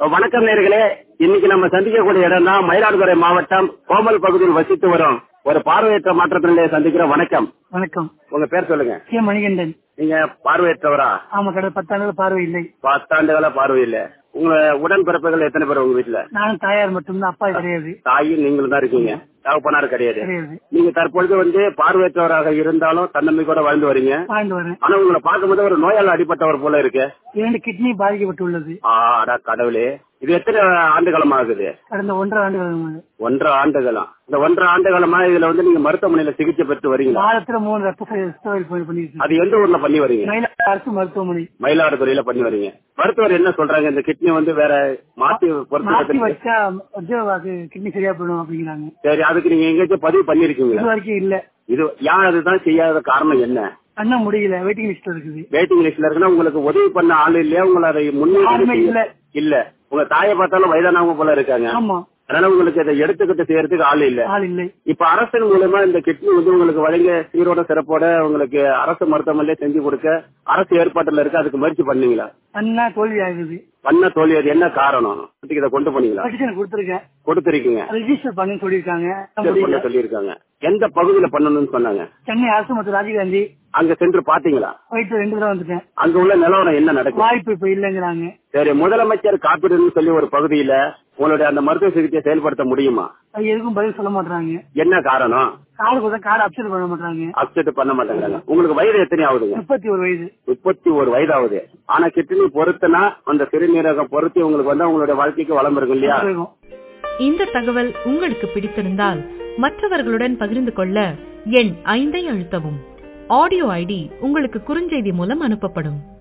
வணக்கம் நேர்களே இன்னைக்கு நம்ம சந்திக்கக்கூடிய இடம் தான் மயிலாடுதுறை மாவட்டம் கோமல் பகுதியில் வசித்து வரும் ஒரு பார்வையற்ற மாற்றத்திலே சந்திக்கிறோம் வணக்கம் வணக்கம் உங்க பேர் சொல்லுங்க கே மணிகண்டன் நீங்க பார்வையற்றவரா ஆமா கடந்த பத்தாண்டுகள் பார்வை இல்லை பத்தாண்டுகளா பார்வை இல்ல உங்க உடன் பிறப்புகள் எத்தனை பேர் உங்க வீட்டுல நானும் தாயார் மட்டும்தான் அப்பா கிடையாது தாயும் நீங்களும் தான் இருக்கீங்க தகப்பனார் கிடையாது கிடையாது நீங்க தற்பொழுது வந்து பார்வையற்றவராக இருந்தாலும் தன்னம்பிக்கையோட வாழ்ந்து வரீங்க வாழ்ந்து வரேன் ஆனா உங்களை பார்க்கும்போது ஒரு நோயால் அடிப்பட்டவர் போல இருக்கு இரண்டு கிட்னி பாதிக்கப்பட்டுள்ளது ஆடா கடவுளே இது எத்தனை ஆண்டு காலம் ஆகுது கடந்த ஒன்றரை ஆண்டுகள் ஒன்றரை ஆண்டு காலம் இந்த ஒன்றரை ஆண்டு காலமா இதுல வந்து நீங்க மருத்துவமனையில சிகிச்சை பெற்று வரீங்களா வாரத்துல மூணு ரத்த சோதனை பண்ணிருக்கேன் அது எந்த ஊர்ல பண்ணி வரீங்க மயிலாடுதுறை அரசு மருத்துவமனை மயிலாடுதுறையில பண்ணி வரீங்க மருத்துவர் என்ன சொல்றாங்க இந்த கிட்னி வந்து வேற மாத்தி மாத்தி பொருத்த வச்சா வந்து அது கிட்னி சரியா போயிடும் அப்படிங்கிறாங்க சரி அதுக்கு நீங்க எங்கேயாச்சும் பதிவு பண்ணிருக்கீங்களா இது வரைக்கும் இல்ல இது ஏன் அதுதான் செய்யாத காரணம் என்ன பண்ண முடியல வெயிட்டிங் லிஸ்ட் இருக்குது வெயிட்டிங் லிஸ்ட்ல இருக்குன்னா உங்களுக்கு உதவி பண்ண ஆள் இல்லையா உங்களை அதை யாருமே முன்னேறி இல்ல இல்ல உங்க தாயை பார்த்தாலும் வயதானவங்க போல இருக்காங்க ஆமா அதனால உங்களுக்கு அதை எடுத்துக்கிட்டு செய்யறதுக்கு ஆள் இல்ல ஆள் இல்லை இப்ப அரசின் மூலமா இந்த கிட்னி வந்து உங்களுக்கு வழங்க சீரோட சிறப்போட உங்களுக்கு அரசு மருத்துவமனையில செஞ்சு கொடுக்க அரசு ஏற்பாட்டுல இருக்கு அதுக்கு முயற்சி பண்ணீங்களா பண்ணா தோல்வி ஆகுது பண்ண தோல்வி அது என்ன காரணம் அதுக்கு இதை கொண்டு போனீங்களா பெட்டிஷன் கொடுத்திருக்கேன் கொடுத்துருக்கீங்க ரெஜிஸ்டர் பண்ணுன்னு சொல்லியிருக்காங்க பண்ண சொல்லியிருக்காங்க எந்த பகுதியில பண்ணணும்னு சொன்னாங்க சென்னை அரசு மற்றும் ராஜீவ்காந்தி அங்க சென்று பாத்தீங்களா போயிட்டு ரெண்டு தடவை வந்துட்டேன் அங்க உள்ள நிலவரம் என்ன நடக்கும் வாய்ப்பு இப்ப இல்லைங்கிறாங்க சரி முதலமைச்சர் காப்பீடுன்னு சொல்லி ஒரு பகுதியில உங்களுடைய அந்த மருத்துவ சிகிச்சையை செயல்படுத்த முடியுமா அது எதுக்கும் பதில் சொல்ல மாட்டாங்க என்ன காரணம் கார்டு கொடுத்தா கார்டு அப்செட் பண்ண மாட்டாங்க அப்செட் பண்ண மாட்டேங்கிறாங்க உங்களுக்கு வயது எத்தனை ஆகுதுங்க முப்பத்தி ஒரு வயது முப்பத்தி ஒரு வயதாகுது ஆனா கிட்னி பொறுத்துனா அந்த சிறுநீரகம் பொருத்தி உங்களுக்கு வந்து உங்களுடைய வாழ்க்கைக்கு வளம் இருக்கும் இல்லையா இருக்கும். இந்த தகவல் உங்களுக்கு பிடித்திருந்தால் மற்றவர்களுடன் பகிர்ந்து கொள்ள எண் ஐந்தை அழுத்தவும் ஆடியோ ஐடி உங்களுக்கு குறுஞ்செய்தி மூலம் அனுப்பப்படும்